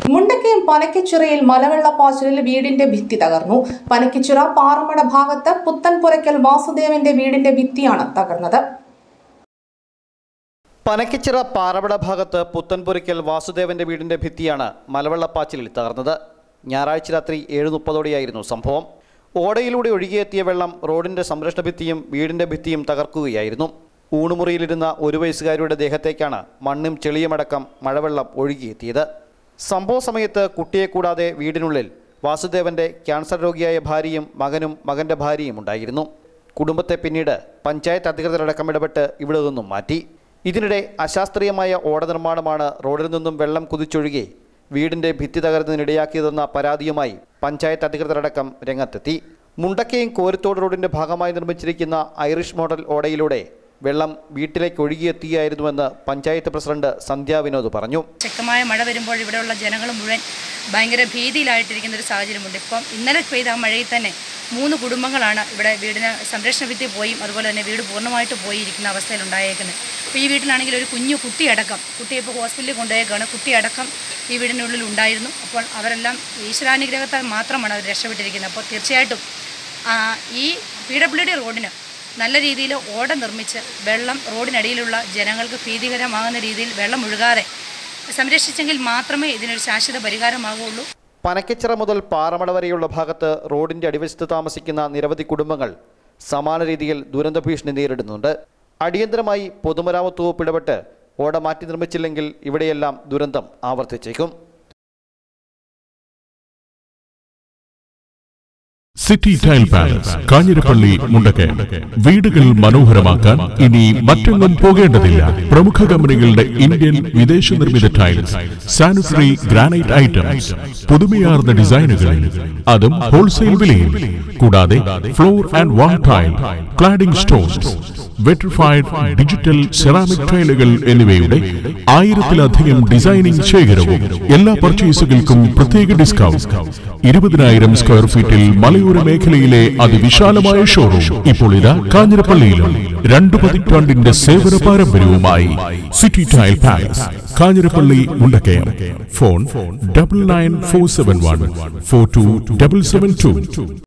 മുണ്ടക്കയം പനക്കിച്ചിറയിൽ മലവെള്ളപ്പാച്ചിലിൽ വീടിന്റെ ഭിത്തി തകർന്നു പനക്കിച്ചിറ പാറമട ഭാഗത്ത് പുത്തൻപുരയ്ക്കൽ വാസുദേവന്റെ വീടിന്റെ ഭിത്തിയാണ് തകർന്നത് പനക്കിച്ചിറ പാറവട ഭാഗത്ത് പുത്തൻപുരയ്ക്കൽ വാസുദേവന്റെ വീടിന്റെ ഭിത്തിയാണ് മലവെള്ളപ്പാച്ചിലിൽ തകർന്നത് ഞായറാഴ്ച രാത്രി ഏഴ് മുപ്പതോടെയായിരുന്നു സംഭവം ഓടയിലൂടെ ഒഴുകിയെത്തിയ വെള്ളം റോഡിന്റെ സംരക്ഷണ ഭിത്തിയും വീടിന്റെ ഭിത്തിയും തകർക്കുകയായിരുന്നു ഊണുമുറിയിലിരുന്ന ഒരു വയസ്സുകാരിയുടെ ദേഹത്തേക്കാണ് മണ്ണും ചെളിയുമടക്കം മഴവെള്ളം ഒഴുകിയെത്തിയത് സംഭവ സമയത്ത് കുട്ടിയെ കൂടാതെ വീടിനുള്ളിൽ വാസുദേവന്റെ ക്യാൻസർ രോഗിയായ ഭാര്യയും മകനും മകന്റെ ഭാര്യയും ഉണ്ടായിരുന്നു കുടുംബത്തെ പിന്നീട് പഞ്ചായത്ത് അധികൃതരടക്കം ഇടപെട്ട് ഇവിടെ നിന്നും മാറ്റി ഇതിനിടെ അശാസ്ത്രീയമായ ഓട നിർമ്മാണമാണ് റോഡിൽ നിന്നും വെള്ളം കുതിച്ചൊഴുകി വീടിന്റെ ഭിത്തി തകർന്നതിനിടയാക്കിയതെന്ന പരാതിയുമായി പഞ്ചായത്ത് അധികൃതരടക്കം രംഗത്തെത്തി മുണ്ടക്കയും കോരത്തോട് റോഡിന്റെ ഭാഗമായി നിർമ്മിച്ചിരിക്കുന്ന ഐറിഷ് മോഡൽ ഓടയിലൂടെ വെള്ളം വീട്ടിലേക്ക് ഒഴുകിയെത്തിയായിരുന്നുവെന്ന് പഞ്ചായത്ത് പ്രസിഡന്റ് സന്ധ്യ വിനോദ് പറഞ്ഞു ശക്തമായ മഴ വരുമ്പോൾ ഇവിടെയുള്ള ജനങ്ങൾ മുഴുവൻ ഭയങ്കര ഭീതിയിലായിട്ടിരിക്കുന്ന ഒരു സാഹചര്യമുണ്ട് ഇപ്പം ഇന്നലെ പെയ്ത ആ മഴയിൽ തന്നെ മൂന്ന് കുടുംബങ്ങളാണ് ഇവിടെ വീടിന് സംരക്ഷണ ഭിത്തി പോയും അതുപോലെ തന്നെ വീട് പൂർണ്ണമായിട്ട് പോയി ഇരിക്കുന്ന അവസ്ഥയിൽ ഉണ്ടായേക്കുന്നത് അപ്പോൾ ഈ വീട്ടിലാണെങ്കിൽ ഒരു കുഞ്ഞു കുട്ടിയടക്കം കുട്ടിയെ ഇപ്പോൾ ഹോസ്പിറ്റലിൽ കൊണ്ടുപോയേക്കാണ് കുട്ടിയടക്കം ഈ വീടിനുള്ളിൽ ഉണ്ടായിരുന്നു അപ്പോൾ അവരെല്ലാം ഈശ്വരാനുഗ്രഹത്താൽ മാത്രമാണ് അവർ രക്ഷപ്പെട്ടിരിക്കുന്നത് അപ്പോൾ തീർച്ചയായിട്ടും ആ, ഈ പി ഡബ്ല്യു ഡി റോഡിന് നല്ല രീതിയിൽ ഓട നിർമ്മിച്ച് വെള്ളം റോഡിനടിയിലുള്ള ജനങ്ങൾക്ക് ഭീതികരമാകുന്ന രീതിയിൽ വെള്ളം ഒഴുകാതെ സംരക്ഷിച്ചെങ്കിൽ മാത്രമേ ഇതിനൊരു ശാശ്വത പരിഹാരമാകുള്ളൂ പനക്കച്ചിറ മുതൽ പാറമട വരെയുള്ള ഭാഗത്ത് റോഡിന്റെ അടിവശത്ത് താമസിക്കുന്ന നിരവധി കുടുംബങ്ങൾ സമാന രീതിയിൽ ദുരന്ത ഭീഷണി നേരിടുന്നുണ്ട് അടിയന്തരമായി പൊതുമരാമത്ത് വകുപ്പ് ഇടപെട്ട് ഓട മാറ്റി നിർമ്മിച്ചില്ലെങ്കിൽ ഇവിടെയെല്ലാം ദുരന്തം ആവർത്തിച്ചേക്കും city tile palace Kanjirappally Mundakayam വീടുകൾ മനോഹരമാക്കാൻ ഇനി മറ്റെങ്ങും പോകേണ്ടതില്ല പ്രമുഖ കമ്പനികളുടെ ഇന്ത്യൻ വിദേശ നിർമ്മിത ടൈൽസ് സാനിറ്ററി ഗ്രാനൈറ്റ് ഐറ്റംസ് പുതുമയാർന്ന ഡിസൈനുകളിൽ അതും ഹോൾസെയിൽ വിലയിൽ കൂടാതെ floor and wall tile cladding stones vitrified digital ceramic ടൈലുകൾ എന്നിവയുടെ ആയിരത്തിലധികം ഡിസൈനിംഗ് ശേഖരവും എല്ലാ പർച്ചേസുകൾക്കും പ്രത്യേക ഡിസ്കൗണ്ട് ഇരുപതിനായിരം സ്ക്വയർ ഫീറ്റിൽ മലയോര മേഖലയിലെ അതിവിശാലമായ ഷോറൂം ഇപ്പോൾ ഇതാ കാഞ്ഞിരപ്പള്ളിയിലും രണ്ടു പതിറ്റാണ്ടിന്റെ സേവന പാരമ്പര്യവുമായി city tile palace Kanjirappally Mundakayam phone double nine four seven one four two double seven to